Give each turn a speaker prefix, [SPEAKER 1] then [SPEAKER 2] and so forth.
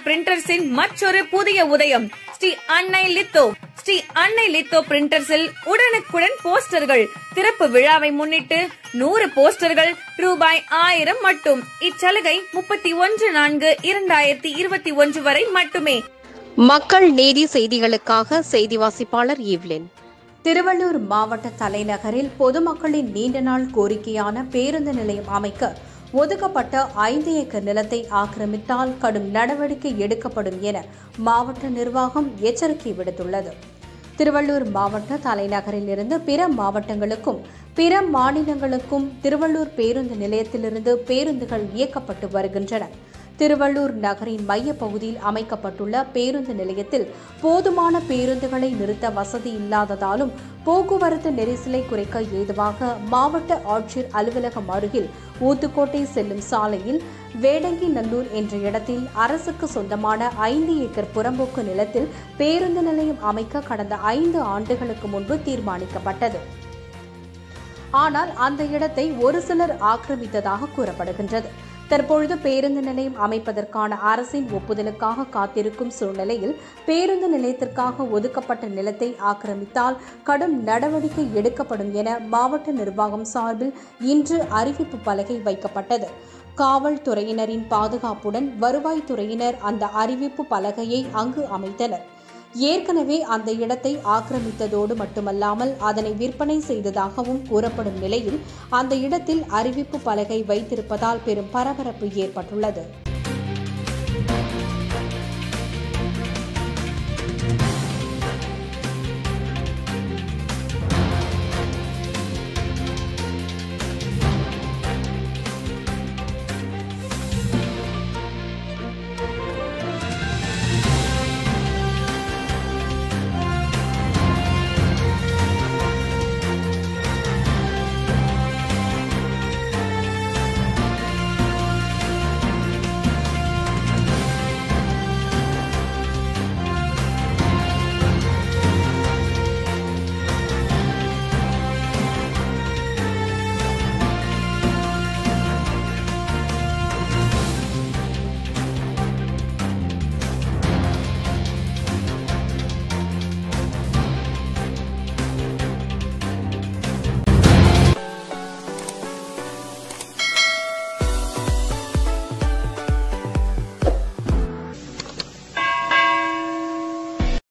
[SPEAKER 1] பிரிண்டர்ஸின் மற்றொரு புதிய உதயம் ஸ்ரீ அன்னை லித்தோ ஸ்ரீ அன்னை லித்தோ பிரிண்டர்ஸில் உடனுக்குடன் போஸ்டர்கள் திறப்பு விழாவை முன்னிட்டு நூறு போஸ்டர்கள் ரூபாய் ஆயிரம் மட்டும் இச்சலுகை முப்பத்தி ஒன்று நான்கு இரண்டாயிரத்தி இருபத்தி ஒன்று வரை மட்டுமே
[SPEAKER 2] மக்கள் நீதி செய்திகளுக்காக செய்தி வாசிப்பாளர் ஈவ்லின்
[SPEAKER 3] திருவள்ளூர் மாவட்ட தலைநகரில் பொதுமக்களின் நீண்ட நாள் கோரிக்கையான பேருந்து நிலையம் அமைக்க ஒதுக்கப்பட்ட ஐந்து ஏக்கர் நிலத்தை ஆக்கிரமித்தால் கடும் நடவடிக்கை எடுக்கப்படும் என மாவட்ட நிர்வாகம் எச்சரிக்கை விடுத்துள்ளது திருவள்ளூர் மாவட்ட தலைநகரில் இருந்து பிற மாவட்டங்களுக்கும் பிற மாநிலங்களுக்கும் திருவள்ளூர் பேருந்து நிலையத்திலிருந்து பேருந்துகள் இயக்கப்பட்டு வருகின்றன திருவள்ளூர் நகரின் மைய பகுதியில் அமைக்கப்பட்டுள்ள பேருந்து நிலையத்தில் போதுமான பேருந்துகளை நிறுத்த வசதி இல்லாததாலும் போக்குவரத்து நெரிசலை குறைக்க ஏதுவாக மாவட்ட ஆட்சியர் அலுவலகம் அருகில் ஊத்துக்கோட்டை செல்லும் சாலையில் வேடங்கி நல்லூர் என்ற இடத்தில் அரசுக்கு சொந்தமான ஐந்து ஏக்கர் புறம்போக்கு நிலத்தில் பேருந்து நிலையம் அமைக்க கடந்த ஐந்து ஆண்டுகளுக்கு முன்பு தீர்மானிக்கப்பட்டது ஆனால் அந்த இடத்தை ஒரு சிலர் ஆக்கிரமித்ததாக கூறப்படுகின்றது தற்பொழுது பேருந்து நிலையம் அமைப்பதற்கான அரசின் ஒப்புதலுக்காக காத்திருக்கும் சூழ்நிலையில் பேருந்து நிலையத்திற்காக ஒதுக்கப்பட்ட நிலத்தை ஆக்கிரமித்தால் கடும் நடவடிக்கை எடுக்கப்படும் என மாவட்ட நிர்வாகம் சார்பில் இன்று அறிவிப்பு பலகை வைக்கப்பட்டது காவல்துறையினரின் பாதுகாப்புடன் வருவாய்த்துறையினர் அந்த அறிவிப்பு பலகையை அங்கு அமைத்தனர் ஏற்கனவே அந்த இடத்தை ஆக்கிரமித்ததோடு மட்டுமல்லாமல் அதனை விற்பனை செய்ததாகவும் கூறப்படும் நிலையில் அந்த இடத்தில் அறிவிப்பு பலகை வைத்திருப்பதால் பெரும் பரபரப்பு ஏற்பட்டுள்ளது